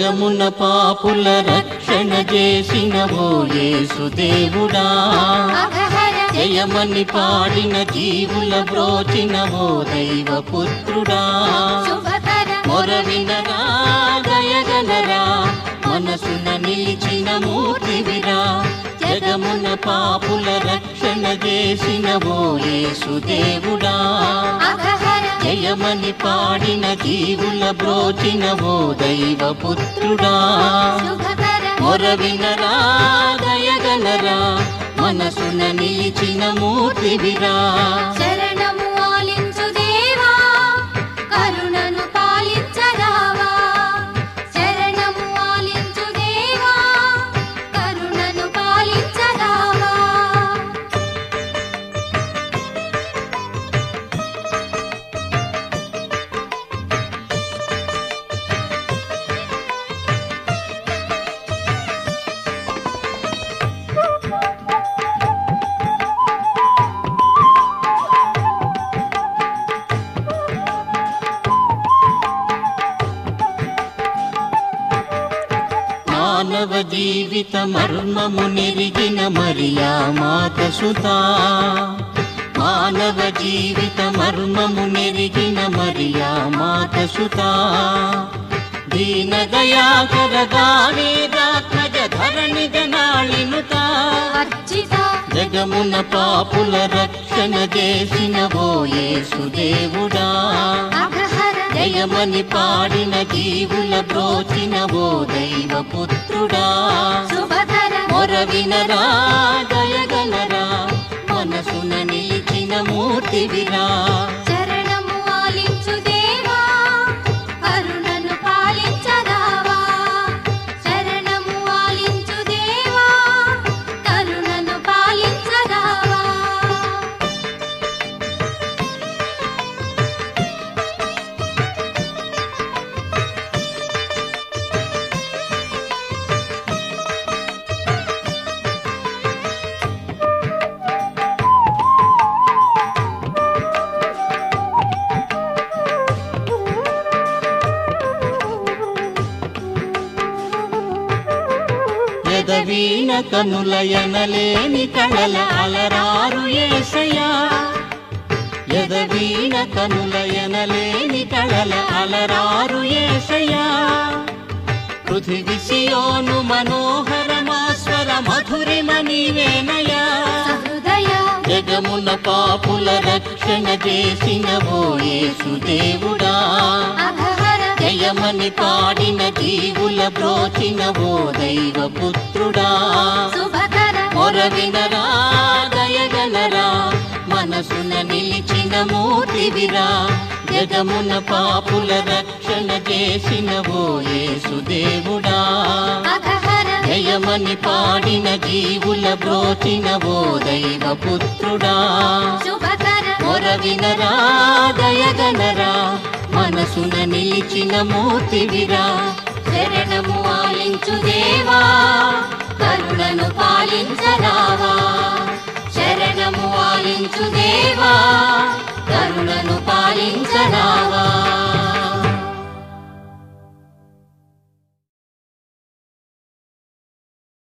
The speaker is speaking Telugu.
జగమున పాపుల రక్షణ చేసిన ఓ యేసుదేవుడా అఘహర జయమని పాడిన జీవుల బ్రోచిన ఓ దైవ పుత్రుడా శుభకర మొరవినరా దయగనరా మనసున నిలిచిన మూర్తివిరా జగమున పాపుల రక్షణ చేసిన ఓ యేసుదేవుడా అఘహర జయమని పాడిన జీవుల బ్రోచిన ఓ దైవ పుత్రుడా శుభకర మొరవినరా దయగనరా మనసున నిలిచిన మూర్తివిరా శరణము ఆలించు దేవా కరుణను పాలించరావా శరణము ఆలించు దేవా కరుణను పాలించరావా మానవ జీవిత మర్మము నెరిగిన మరియా మాత సుతా మానవ జీవిత మర్మము నెరిగిన మరియా మాత సుతా దీన దయాకర దావీదాత్మజ ధరణి జనాళినుత అర్చిత జగమున పాపుల రక్షణ చేసిన ఓ యేసుదేవుడా అఘహర జయమని పాడిన జీవుల బ్రోచిన ఓ దైవ పుత్రుడా శుభకర మొరవినరా దయగలరా మనసున నిలిచిన మూర్తివిరా శరణము ఆలించు దేవా కరుణను పాలించరావా శరణము ఆలించు దేవా కరుణను పాలించరావా ఎదవీన కనులయనలేని కళల అలరారు ఏసయా ఎదవీన కనులయనలేని కళల అలరారు ఏసయా పృథివి సియోను మనోహరమాస్వర మధురిమ నీవేనయా సహృదయ జగమున పాపుల రక్షణ చేసిన ఓ యేసుదేవుడా అఘహర జయమని పాడిన జీవుల బ్రోచిన ఓ దైవ పుత్రుడా శుభకర మొరవినరా దయగలరా మనసున నిలిచిన మూర్తివిరా జగమున పాపుల రక్షణ చేసిన ఓ యేసుదేవుడా అఘహర జయమని పాడిన జీవుల బ్రోచిన ఓ దైవ పుత్రుడా శుభకర మొరవినరా దయగనరా మనసున నిలిచిన మూర్తివిరా శరణము ఆలించు దేవా కరుణను పాలించరావా శరణము ఆలించు దేవా కరుణను పాలించరావా